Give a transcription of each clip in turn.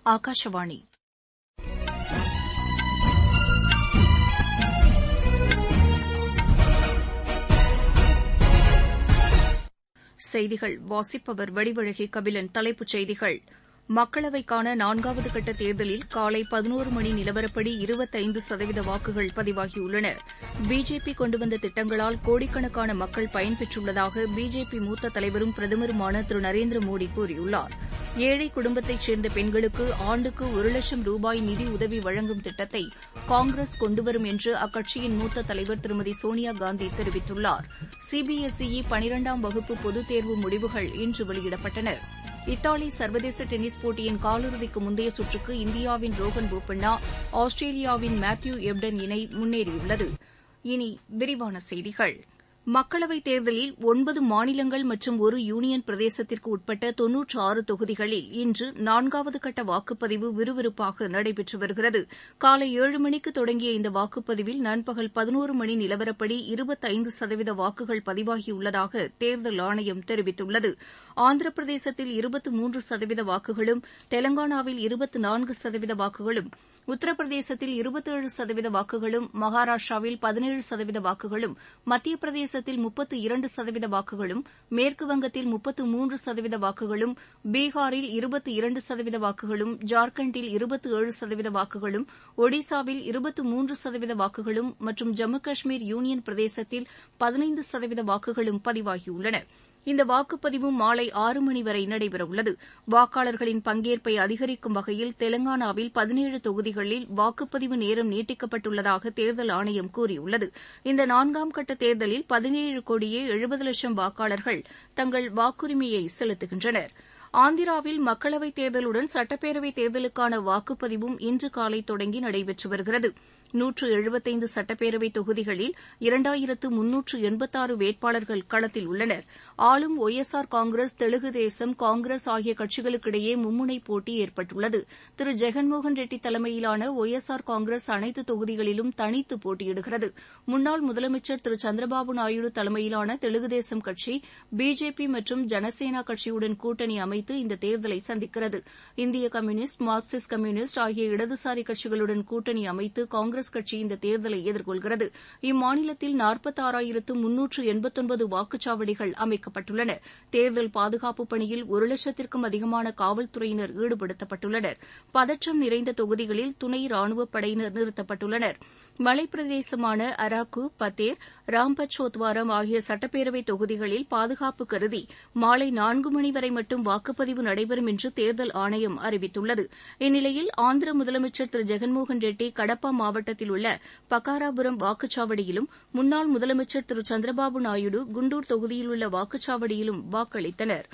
ஆகாஷவாணி செய்திகள் வாசிப்பவர் வடிவழகி கபிலன் தலைப்புச் செய்திகள் மக்களவைக்கான நான்காவது கட்ட தேர்தலில் காலை பதினோரு மணி நிலவரப்படி இருபத்தைந்து சதவீத வாக்குகள் பதிவாகியுள்ளன பிஜேபி கொண்டு வந்த திட்டங்களால் கோடிக்கணக்கான மக்கள் பயன்பெற்றுள்ளதாக பிஜேபி மூத்த தலைவரும் பிரதமருமான திரு நரேந்திர மோடி கூறியுள்ளார் ஏழை குடும்பத்தைச் சேர்ந்த பெண்களுக்கு ஆண்டுக்கு ஒரு லட்சம் ரூபாய் நிதி உதவி வழங்கும் திட்டத்தை காங்கிரஸ் கொண்டுவரும் என்று அக்கட்சியின் மூத்த தலைவர் திருமதி சோனியா காந்தி தெரிவித்துள்ளார் சிபிஎஸ்இ பனிரெண்டாம் வகுப்பு பொதுத் தேர்வு முடிவுகள் இன்று வெளியிடப்பட்டன இத்தாலி சர்வதேச டென்னிஸ் போட்டியின் காலிறுதிக்கு முந்தைய சுற்றுக்கு இந்தியாவின் ரோஹன் போபண்ணா ஆஸ்திரேலியாவின் மேத்யூ எப்டன் இணை முன்னேறியுள்ளது இனி விரிவான செய்திகள் மக்களவைத் தேர்தலில் ஒன்பது மாநிலங்கள் மற்றும் ஒரு யூனியன் பிரதேசத்திற்கு உட்பட்ட தொன்னூற்று ஆறு தொகுதிகளில் இன்று நான்காவது கட்ட வாக்குப்பதிவு விறுவிறுப்பாக நடைபெற்று வருகிறது காலை ஏழு மணிக்கு தொடங்கிய இந்த வாக்குப்பதிவில் நண்பகல் பதினோரு மணி நிலவரப்படி இருபத்தைந்து சதவீத வாக்குகள் பதிவாகியுள்ளதாக தேர்தல் ஆணையம் தெரிவித்துள்ளது ஆந்திர பிரதேசத்தில் இருபத்து மூன்று சதவீத வாக்குகளும் தெலங்கானாவில் இருபத்து நான்கு சதவீத வாக்குகளும் உத்தரப்பிரதேசத்தில் இருபத்தேழு சதவீத வாக்குகளும் மகாராஷ்டிராவில் பதினேழு சதவீத வாக்குகளும் மத்திய பிரதேசத்தில் முப்பத்து இரண்டு சதவீத வாக்குகளும் மேற்குவங்கத்தில் முப்பத்து மூன்று சதவீத வாக்குகளும் பீகாரில் இருபத்து இரண்டு சதவீத வாக்குகளும் ஜார்க்கண்டில் இருபத்து ஏழு சதவீத வாக்குகளும் ஒடிசாவில் இருபத்து மூன்று சதவீத வாக்குகளும் மற்றும் ஜம்மு காஷ்மீர் யூனியன் பிரதேசத்தில் பதினைந்து சதவீத வாக்குகளும் பதிவாகியுள்ளன இந்த வாக்குப்பதிவு மாலை ஆறு மணி வரை நடைபெறவுள்ளது வாக்காளர்களின் பங்கேற்பை அதிகரிக்கும் வகையில் தெலங்கானாவில் பதினேழு தொகுதிகளில் வாக்குப்பதிவு நேரம் நீட்டிக்கப்பட்டுள்ளதாக தேர்தல் ஆணையம் கூறியுள்ளது இந்த நான்காம் கட்ட தேர்தலில் பதினேழு கோடியே எழுபது லட்சம் வாக்காளர்கள் தங்கள் வாக்குரிமையை செலுத்துகின்றனா் ஆந்திராவில் மக்களவைத் தேர்தலுடன் சட்டப்பேரவைத் தேர்தலுக்கான வாக்குப்பதிவும் இன்று காலை தொடங்கி நடைபெற்று வருகிறது நூற்று எழுபத்தைந்து சட்டப்பேரவை தொகுதிகளில் இரண்டாயிரத்து முன்னூற்று எண்பத்தாறு வேட்பாளர்கள் களத்தில் உள்ளனர் ஆளும் Y S R Congress Telugu Desam Congress ஆகிய கட்சிகளுக்கிடையே மும்முனை போட்டி ஏற்பட்டுள்ளது திரு ஜெகன்மோகன் ரெட்டி தலைமையிலான ஒய் எஸ் ஆர் காங்கிரஸ் அனைத்து தொகுதிகளிலும் தனித்து போட்டியிடுகிறது முன்னாள் முதலமைச்சர் திரு சந்திரபாபு நாயுடு தலைமையிலான தெலுங்கு தேசம் கட்சி பிஜேபி மற்றும் ஜனசேனா கட்சியுடன் கூட்டணி அமைத்து இந்த தேர்தலை சந்திக்கிறது இந்திய கம்யூனிஸ்ட் மார்க்சிஸ்ட் கம்யூனிஸ்ட் ஆகிய இடதுசாரி கட்சிகளுடன் கூட்டணி அமைத்து காங்கிரஸ் கட்சி இந்த தேர்தலை எதிர்கொள்கிறது இம்மாநிலத்தில் நாற்பத்தாறாயிரத்து முன்னூற்று எண்பத்தொன்பது வாக்குச்சாவடிகள் அமைக்கப்பட்டுள்ளன தேர்தல் பாதுகாப்புப் பணியில் ஒரு லட்சத்திற்கும் அதிகமான காவல்துறையினர் ஈடுபடுத்தப்பட்டுள்ளனர் பதற்றம் நிறைந்த தொகுதிகளில் துணை ராணுவப் படையினர் நிறுத்தப்பட்டுள்ளனர் மலைப்பிரதேசமான அராக்கு பத்தேர் ராம்பச்சோத்வாரம் ஆகிய சட்டப்பேரவை தொகுதிகளில் பாதுகாப்பு கருதி மாலை நான்கு மணி வரை மட்டும் வாக்குப்பதிவு நடைபெறும் என்று தேர்தல் ஆணையம் அறிவித்துள்ளது இந்நிலையில் ஆந்திர முதலமைச்சர் திரு ஜெகன்மோகன் ரெட்டி கடப்பா மாவட்டத்தில் உள்ள பக்காராபுரம் வாக்குச்சாவடியிலும் முன்னாள் முதலமைச்சர் திரு சந்திரபாபு நாயுடு குண்டூர் தொகுதியில் உள்ள வாக்குச்சாவடியிலும் வாக்களித்தனா்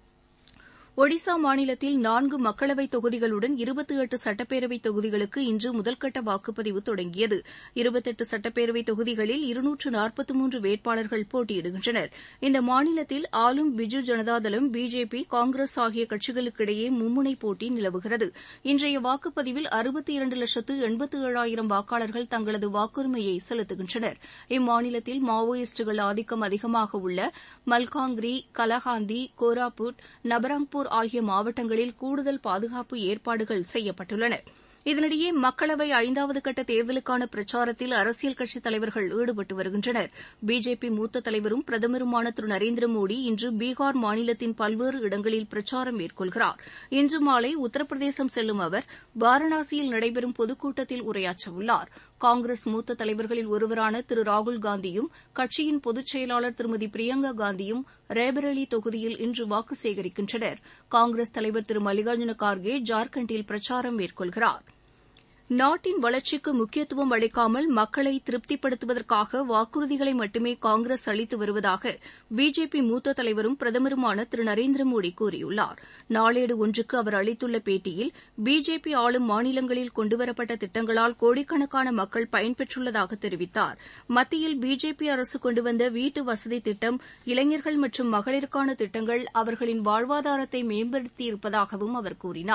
ஒடிசா மாநிலத்தில் நான்கு மக்களவைத் தொகுதிகளுடன் இருபத்தி எட்டு சட்டப்பேரவைத் தொகுதிகளுக்கு இன்று முதல்கட்ட வாக்குப்பதிவு தொடங்கியது இருபத்தெட்டு சட்டப்பேரவைத் தொகுதிகளில் இருநூற்று நாற்பத்து மூன்று வேட்பாளர்கள் போட்டியிடுகின்றனர் இந்த மாநிலத்தில் ஆளும் பிஜு ஜனதாதளம் பிஜேபி காங்கிரஸ் ஆகிய கட்சிகளுக்கிடையே மும்முனை போட்டி நிலவுகிறது இன்றைய வாக்குப்பதிவில் அறுபத்தி இரண்டு லட்சத்து எண்பத்து ஏழாயிரம் வாக்காளர்கள் தங்களது வாக்குரிமையை செலுத்துகின்றனர் இம்மாநிலத்தில் மாவோயிஸ்டுகள் ஆதிக்கம் அதிகமாக உள்ள மல்காங்கிரி கலஹாந்தி கோராபுட் நபரங்பூர் ஆகிய மாவட்டங்களில் கூடுதல் பாதுகாப்பு ஏற்பாடுகள் செய்யப்பட்டுள்ளன இதனிடையே மக்களவை ஐந்தாவது கட்ட தேர்தலுக்கான பிரச்சாரத்தில் அரசியல் கட்சித் தலைவர்கள் ஈடுபட்டு வருகின்றனர் பிஜேபி மூத்த தலைவரும் பிரதமருமான திரு நரேந்திர மோடி இன்று பீகார் மாநிலத்தின் பல்வேறு இடங்களில் பிரச்சாரம் மேற்கொள்கிறார் இன்று மாலை உத்தரப்பிரதேசம் செல்லும் அவர் வாரணாசியில் நடைபெறும் பொதுக்கூட்டத்தில் உரையாற்றவுள்ளார் காங்கிரஸ் மூத்த தலைவர்களில் ஒருவரான திரு ராகுல்காந்தியும் கட்சியின் பொதுச் செயலாளர் திருமதி பிரியங்கா காந்தியும் ரேபரேலி தொகுதியில் இன்று வாக்கு சேகரிக்கின்றனர் காங்கிரஸ் தலைவர் திரு மல்லிகார்ஜுன கார்கே ஜார்க்கண்டில் பிரச்சாரம் மேற்கொள்கிறார் நாட்டின் வளர்ச்சிக்கு முக்கியத்துவம் அளிக்காமல் மக்களை திருப்திப்படுத்துவதற்காக வாக்குறுதிகளை மட்டுமே காங்கிரஸ் அளித்து வருவதாக பிஜேபி மூத்த தலைவரும் பிரதமருமான திரு நரேந்திர மோடி கூறியுள்ளார் நாளேடு ஒன்றுக்கு அவர் அளித்துள்ள பேட்டியில் பிஜேபி ஆளும் மாநிலங்களில் கொண்டுவரப்பட்ட திட்டங்களால் கோடிக்கணக்கான மக்கள் பயன்பெற்றுள்ளதாக தெரிவித்தார் மத்தியில் பிஜேபி அரசு கொண்டுவந்த வீட்டு வசதி திட்டம் இளைஞர்கள் மற்றும் மகளிருக்கான திட்டங்கள் அவர்களின் வாழ்வாதாரத்தை மேம்படுத்தியிருப்பதாகவும் அவர் கூறினார்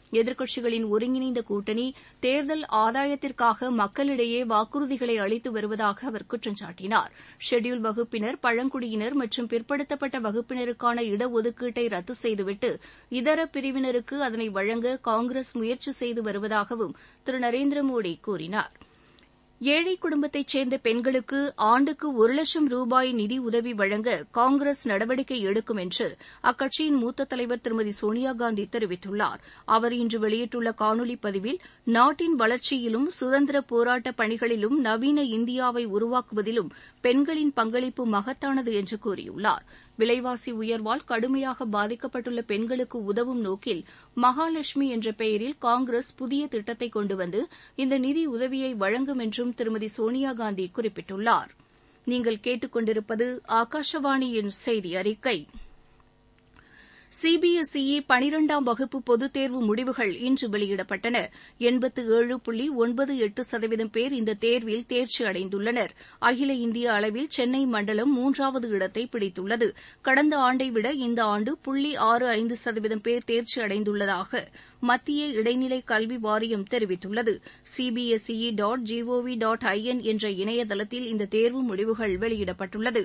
எதிர்க்கட்சிகளின் ஒருங்கிணைந்த கூட்டணி தேர்தல் ஆதாயத்திற்காக மக்களிடையே வாக்குறுதிகளை அளித்து வருவதாக அவர் குற்றம் சாட்டினார் ஷெட்யூல்ட் வகுப்பினர் பழங்குடியினர் மற்றும் பிற்படுத்தப்பட்ட வகுப்பினருக்கான இடஒதுக்கீட்டை ரத்து செய்துவிட்டு இதர பிரிவினருக்கு அதனை வழங்க காங்கிரஸ் முயற்சி செய்து வருவதாகவும் திரு நரேந்திர மோடி கூறினார் ஏழை குடும்பத்தைச் சேர்ந்த பெண்களுக்கு ஆண்டுக்கு ஒரு லட்சம் ரூபாய் நிதி உதவி வழங்க காங்கிரஸ் நடவடிக்கை எடுக்கும் என்று அக்கட்சியின் மூத்த தலைவர் திருமதி சோனியாகாந்தி தெரிவித்துள்ளார் அவர் இன்று வெளியிட்டுள்ள காணொலி பதிவில் நாட்டின் வளர்ச்சியிலும் சுதந்திர போராட்ட பணிகளிலும் நவீன இந்தியாவை உருவாக்குவதிலும் பெண்களின் பங்களிப்பு மகத்தானது என்று கூறியுள்ளார் விலைவாசி உயர்வால் கடுமையாக பாதிக்கப்பட்டுள்ள பெண்களுக்கு உதவும் நோக்கில் மகாலட்சுமி என்ற பெயரில் காங்கிரஸ் புதிய திட்டத்தை கொண்டு வந்து இந்த நிதி உதவியை வழங்கும் என்றும் திருமதி சோனியாகாந்தி குறிப்பிட்டுள்ளார் நீங்கள் கேட்டுக்கொண்டிருப்பது ஆகாஷவாணியின் செய்தி அறிக்கை சிபிஎஸ்இ பனிரெண்டாம் வகுப்பு பொதுத் தேர்வு முடிவுகள் இன்று வெளியிடப்பட்டன எண்பத்து ஏழு புள்ளி ஒன்பது எட்டு சதவீதம் பேர் இந்த தேர்வில் தேர்ச்சி அடைந்துள்ளனர் அகில இந்திய அளவில் சென்னை மண்டலம் மூன்றாவது இடத்தை பிடித்துள்ளது கடந்த ஆண்டை விட இந்த ஆண்டு புள்ளி ஆறு ஐந்து சதவீதம் பேர் தேர்ச்சி அடைந்துள்ளதாக மத்திய இடைநிலை கல்வி வாரியம் தெரிவித்துள்ளது CBSE dot GOV dot IN என்ற இணையதளத்தில் இந்த தேர்வு முடிவுகள் வெளியிடப்பட்டுள்ளது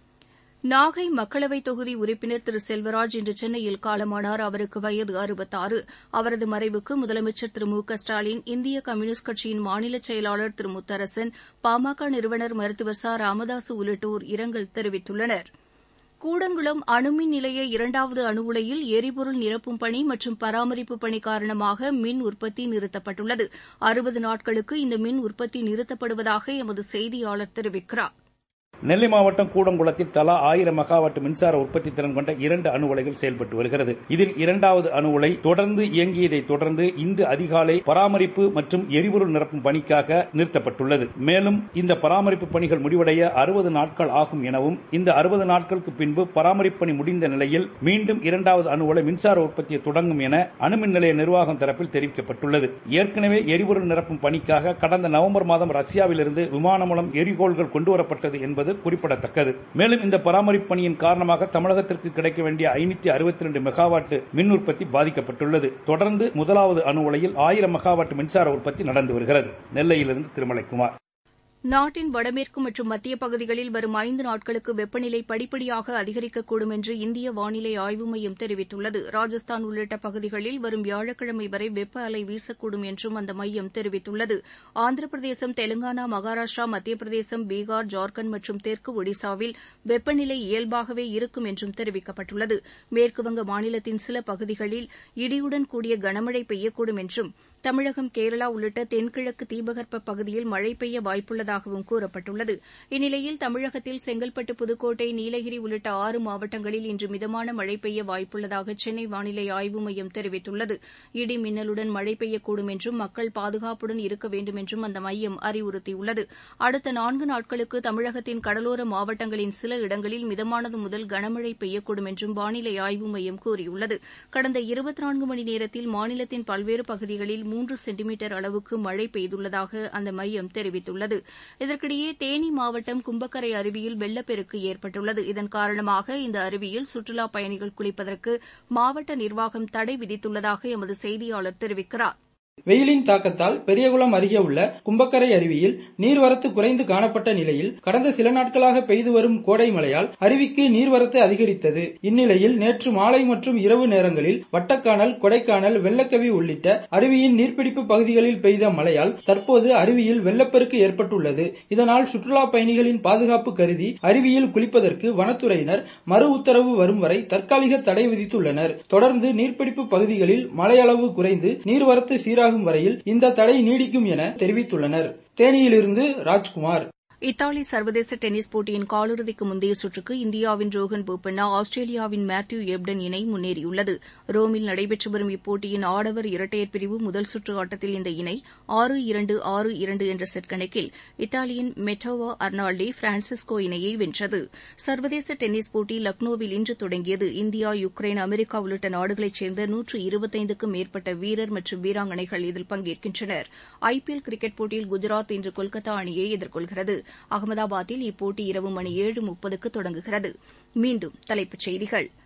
நாகை மக்களவைத் தொகுதி உறுப்பினர் திரு செல்வராஜ் இன்று சென்னையில் காலமானார் அவருக்கு வயது அறுபத்தாறு அவரது மறைவுக்கு முதலமைச்சர் திரு மு க ஸ்டாலின் இந்திய கம்யூனிஸ்ட் கட்சியின் மாநில செயலாளர் திரு முத்தரசன் பாமக நிறுவனர் மருத்துவர் ச ராமதாசு உள்ளிட்டோர் இரங்கல் தெரிவித்துள்ளனர் கூடங்குளம் அணுமின் நிலைய இரண்டாவது அணு உலையில் எரிபொருள் நிரப்பும் பணி மற்றும் பராமரிப்பு பணி காரணமாக மின் உற்பத்தி நிறுத்தப்பட்டுள்ளது அறுபது நாட்களுக்கு இந்த மின் உற்பத்தி நிறுத்தப்படுவதாக எமது செய்தியாளர் தெரிவிக்கிறார் நெல்லை மாவட்டம் கூடங்குளத்தில் தலா ஆயிரம் மெகாவாட் மின்சார உற்பத்தி திறன் கொண்ட இரண்டு அணு உலைகள் செயல்பட்டு வருகிறது இதில் இரண்டாவது அணு உலை தொடர்ந்து இயங்கியதை தொடர்ந்து இன்று அதிகாலை பராமரிப்பு மற்றும் எரிபொருள் நிரப்பும் பணிக்காக நிறுத்தப்பட்டுள்ளது மேலும் இந்த பராமரிப்பு பணிகள் முடிவடைய அறுபது நாட்கள் ஆகும் எனவும் இந்த அறுபது நாட்களுக்கு பின்பு பராமரிப்பு பணி முடிந்த நிலையில் மீண்டும் இரண்டாவது அணு உலை மின்சார உற்பத்தியை தொடங்கும் என அணுமின் நிலைய நிர்வாகம் தரப்பில் தெரிவிக்கப்பட்டுள்ளது ஏற்கனவே எரிபொருள் நிரப்பும் பணிக்காக கடந்த நவம்பர் மாதம் ரஷ்யாவிலிருந்து விமானம் மூலம் எரிகோள்கள் கொண்டுவரப்பட்டது என்பது குறிப்பிடத்தக்கது மேலும் இந்த பராமரிப்பு பணியின் காரணமாக தமிழகத்திற்கு கிடைக்க வேண்டிய ஐநூத்தி அறுபத்தி ரெண்டு மெகாவாட் மின் உற்பத்தி பாதிக்கப்பட்டுள்ளது தொடர்ந்து முதலாவது அணு உலையில் ஆயிரம் மெகாவாட் மின்சார உற்பத்தி நடந்து வருகிறது நெல்லையிலிருந்து திருமலைக்குமார் நாட்டின் வடமேற்கு மற்றும் மத்திய பகுதிகளில் வரும் ஐந்து நாட்களுக்கு வெப்பநிலை படிப்படியாக அதிகரிக்கக்கூடும் என்று இந்திய வானிலை ஆய்வு மையம் தெரிவித்துள்ளது ராஜஸ்தான் உள்ளிட்ட பகுதிகளில் வரும் வியாழக்கிழமை வரை வெப்ப அலை வீசக்கூடும் என்றும் அந்த மையம் தெரிவித்துள்ளது ஆந்திர பிரதேசம் தெலங்கானா மகாராஷ்டிரா மத்திய பிரதேசம் பீகார் ஜார்க்கண்ட் மற்றும் தெற்கு ஒடிசாவில் வெப்பநிலை இயல்பாகவே இருக்கும் என்றும் தெரிவிக்கப்பட்டுள்ளது மேற்குவங்க மாநிலத்தின் சில பகுதிகளில் இடியுடன் கூடிய கனமழை பெய்யக்கூடும் என்றும் தமிழகம் கேரளா உள்ளிட்ட தென்கிழக்கு தீபகற்ப பகுதியில் மழை பெய்ய வாய்ப்புள்ளதாகவும் கூறப்பட்டுள்ளது இந்நிலையில் தமிழகத்தில் செங்கல்பட்டு புதுக்கோட்டை நீலகிரி உள்ளிட்ட ஆறு மாவட்டங்களில் இன்று மிதமான மழை பெய்ய வாய்ப்புள்ளதாக சென்னை வானிலை ஆய்வு மையம் தெரிவித்துள்ளது இடி மின்னலுடன் மழை பெய்யக்கூடும் என்றும் மக்கள் பாதுகாப்புடன் இருக்க வேண்டும் என்றும் அந்த மையம் அறிவுறுத்தியுள்ளது அடுத்த நான்கு நாட்களுக்கு தமிழகத்தின் கடலோர மாவட்டங்களின் சில இடங்களில் மிதமானது முதல் கனமழை பெய்யக்கூடும் என்றும் வானிலை ஆய்வு மையம் கூறியுள்ளது கடந்த இருபத்தி நான்கு மணி நேரத்தில் மாநிலத்தின் பல்வேறு பகுதிகளில் மூன்று சென்டிமீட்டர் அளவுக்கு மழை பெய்துள்ளதாக அந்த மையம் தெரிவித்துள்ளது இதற்கிடையே தேனி மாவட்டம் கும்பக்கரை அருவியில் வெள்ளப்பெருக்கு ஏற்பட்டுள்ளது இதன் காரணமாக இந்த அருவியில் சுற்றுலாப் பயணிகள் குளிப்பதற்கு மாவட்ட நிர்வாகம் தடை விதித்துள்ளதாக எமது செய்தியாளர் தெரிவிக்கிறார் வெயிலின் தாக்கத்தால் பெரியகுளம் அருகே உள்ள கும்பக்கரை அருவியில் நீர்வரத்து குறைந்து காணப்பட்ட நிலையில் கடந்த சில நாட்களாக பெய்து வரும் கோடை மழையால் அருவிக்கு நீர்வரத்து அதிகரித்தது இந்நிலையில் நேற்று மாலை மற்றும் இரவு நேரங்களில் வட்டக்கானல் கொடைக்கானல் வெள்ளக்கவி உள்ளிட்ட அருவியின் நீர்பிடிப்பு பகுதிகளில் பெய்த மழையால் தற்போது அருவியில் வெள்ளப்பெருக்கு ஏற்பட்டுள்ளது இதனால் சுற்றுலா பயணிகளின் பாதுகாப்பு கருதி அருவியில் குளிப்பதற்கு வனத்துறையினர் மறு உத்தரவு வரும் வரை தற்காலிக தடை விதித்துள்ளனர் தொடர்ந்து நீர்பிடிப்பு பகுதிகளில் மழையளவு குறைந்து நீர்வரத்து சீராக சீராகும் வரையில் இந்த தடை நீடிக்கும் என தெரிவித்துள்ளனர் தேனியிலிருந்து ராஜ்குமார் இத்தாலி சர்வதேச டென்னிஸ் போட்டியின் காலிறுதிக்கு முந்தைய சுற்றுக்கு இந்தியாவின் ரோஹன் போபண்ணா ஆஸ்திரேலியாவின் மேத்யூ எப்டன் இணை முன்னேறியுள்ளது ரோமில் நடைபெற்று வரும் இப்போட்டியின் ஆடவர் இரட்டையர் பிரிவு முதல் சுற்று ஆட்டத்தில் இந்த இணை ஆறு இரண்டு ஆறு இரண்டு என்ற செட் கணக்கில் இத்தாலியின் மெட்டோவா அர்னால்டி பிரான்சிஸ்கோ இணையை வென்றது சர்வதேச டென்னிஸ் போட்டி லக்னோவில் இன்று தொடங்கியது இந்தியா யுக்ரைன் அமெரிக்கா உள்ளிட்ட நாடுகளைச் சேர்ந்த நூற்று இருபத்தைந்துக்கும் மேற்பட்ட வீரர் மற்றும் வீராங்கனைகள் இதில் பங்கேற்கின்றனர் ஐபிஎல் கிரிக்கெட் போட்டியில் குஜராத் இன்று கொல்கத்தா அணியை எதிர்கொள்கிறது அகமதாபாத்தில் இப்போட்டி இரவு மணி ஏழு முப்பதுக்கு தொடங்குகிறது மீண்டும் தலைப்புச் செய்திகள்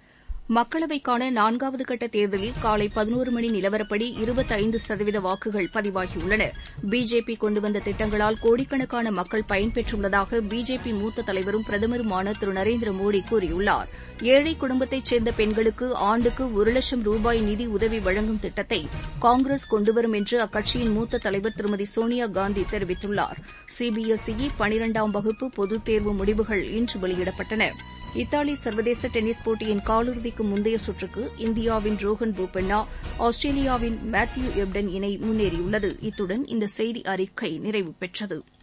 மக்களவைக்கான நான்காவது கட்ட தேர்தலில் காலை பதினோரு மணி நிலவரப்படி இருபத்தைந்து சதவீத வாக்குகள் பதிவாகியுள்ளன பிஜேபி கொண்டு வந்த திட்டங்களால் கோடிக்கணக்கான மக்கள் பயன்பெற்றுள்ளதாக பிஜேபி மூத்த தலைவரும் பிரதமருமான திரு நரேந்திர மோடி கூறியுள்ளார் ஏழை குடும்பத்தைச் சேர்ந்த பெண்களுக்கு ஆண்டுக்கு ஒரு லட்சம் ரூபாய் நிதி உதவி வழங்கும் திட்டத்தை காங்கிரஸ் கொண்டுவரும் என்று அக்கட்சியின் மூத்த தலைவர் திருமதி சோனியா காந்தி தெரிவித்துள்ளார் சிபிஎஸ்இ பனிரெண்டாம் வகுப்பு பொதுத் தேர்வு முடிவுகள் இன்று வெளியிடப்பட்டன இத்தாலி சர்வதேச டென்னிஸ் போட்டியின் காலிறுதிக்கு முந்தைய சுற்றுக்கு இந்தியாவின் ரோஹன் போபண்ணா ஆஸ்திரேலியாவின் மேத்யூ எப்டன் இணை முன்னேறியுள்ளது இத்துடன் இந்த செய்தி அறிக்கை நிறைவு பெற்றது